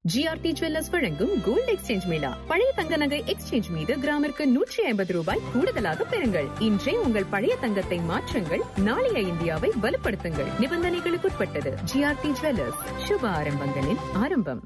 GRT jewellers வழங்கும் gold exchange mela பழைய தங்க நகை எக்ஸ்சேஞ்ச் மீது கிராமிற்கு நூற்றி ஐம்பது ரூபாய் கூடுதலாக பெறுங்கள் இன்றே உங்கள் பழைய தங்கத்தை மாற்றுங்கள் நாளைய இந்தியாவை வலுப்படுத்துங்கள் நிபந்தனைகளுக்குட்பட்டது ஜிஆர்டி ஜுவல்லர்ஸ் சுப ஆரம்பங்களின் ஆரம்பம்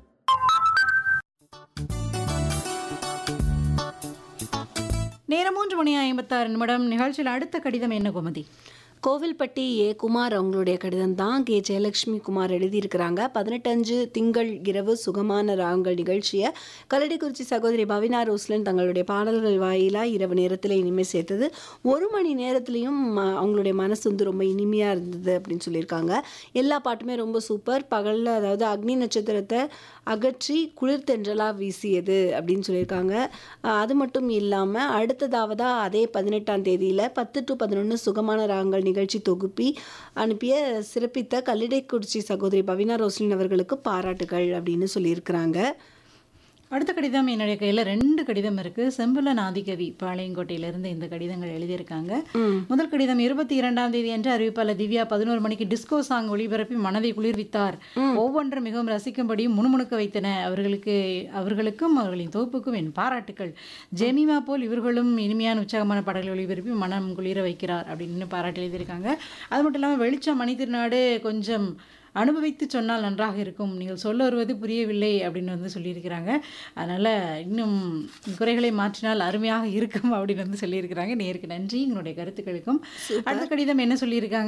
நேரம் மூன்று மணி ஐம்பத்தாறு நிமிடம் நிகழ்ச்சியில் அடுத்த கடிதம் என்ன கோமதி கோவில்பட்டி ஏ குமார் அவங்களுடைய கடிதம் தான் கே ஜெயலட்சுமி குமார் எழுதியிருக்கிறாங்க பதினெட்டஞ்சு திங்கள் இரவு சுகமான ராகங்கள் நிகழ்ச்சியை கல்லடிக்குறிச்சி சகோதரி பவினா ரோஸ்லன் தங்களுடைய பாடல்கள் வாயிலாக இரவு நேரத்தில் இனிமை சேர்த்தது ஒரு மணி நேரத்துலையும் ம- அவங்களுடைய மனசு வந்து ரொம்ப இனிமையாக இருந்தது அப்படின்னு சொல்லியிருக்காங்க எல்லா பாட்டுமே ரொம்ப சூப்பர் பகலில் அதாவது அக்னி நட்சத்திரத்தை அகற்றி குளிர்தென்றலாக வீசியது அப்படின்னு சொல்லியிருக்காங்க அஹ் அது மட்டும் இல்லாமல் அடுத்ததாவதாக அதே பதினெட்டாம் தேதியில் பத்து டு பதினொன்று சுகமான ராகங்கள் நிகழ்ச்சி தொகுப்பி அனுப்பிய சிறப்பித்த கல்லிடைக்குறிச்சி சகோதரி பவினா ரோஸ்லின் அவர்களுக்கு பாராட்டுகள் அப்படின்னு சொல்லியிருக்கிறாங்க அடுத்த கடிதம் என்னுடைய கையில் ரெண்டு கடிதம் இருக்கு செம்புலன் ஆதிகவி பாளையங்கோட்டையிலிருந்து இந்த கடிதங்கள் எழுதியிருக்காங்க முதல் கடிதம் இருபத்தி இரண்டாம் தேதி அன்று அறிவிப்பாளர் திவ்யா பதினோரு மணிக்கு டிஸ்கோ சாங் ஒளிபரப்பி மனதை குளிர்வித்தார் ஒவ்வொன்றும் மிகவும் ரசிக்கும்படியும் முணுமுணுக்க வைத்தன அவர்களுக்கு அவர்களுக்கும் அவர்களின் தொகுப்புக்கும் என் பாராட்டுக்கள் ஜெமிமா போல் இவர்களும் இனிமையான உற்சாகமான பாடல்களை ஒளிபரப்பி மனம் குளிர வைக்கிறார் அப்படின்னு பாராட்டு எழுதியிருக்காங்க அது மட்டும் இல்லாமல் வெளிச்சம் மணி திருநாடு கொஞ்சம் அனுபவித்து சொன்னால் நன்றாக இருக்கும் நீங்கள் சொல்ல வருவது புரியவில்லை அப்படின்னு வந்து சொல்லியிருக்கிறாங்க அதனால் இன்னும் குறைகளை மாற்றினால் அருமையாக இருக்கும் அப்படின்னு வந்து சொல்லியிருக்கிறாங்க நேருக்கு நன்றி உங்களுடைய கருத்துக்களுக்கும் அடுத்த கடிதம் என்ன சொல்லியிருக்காங்க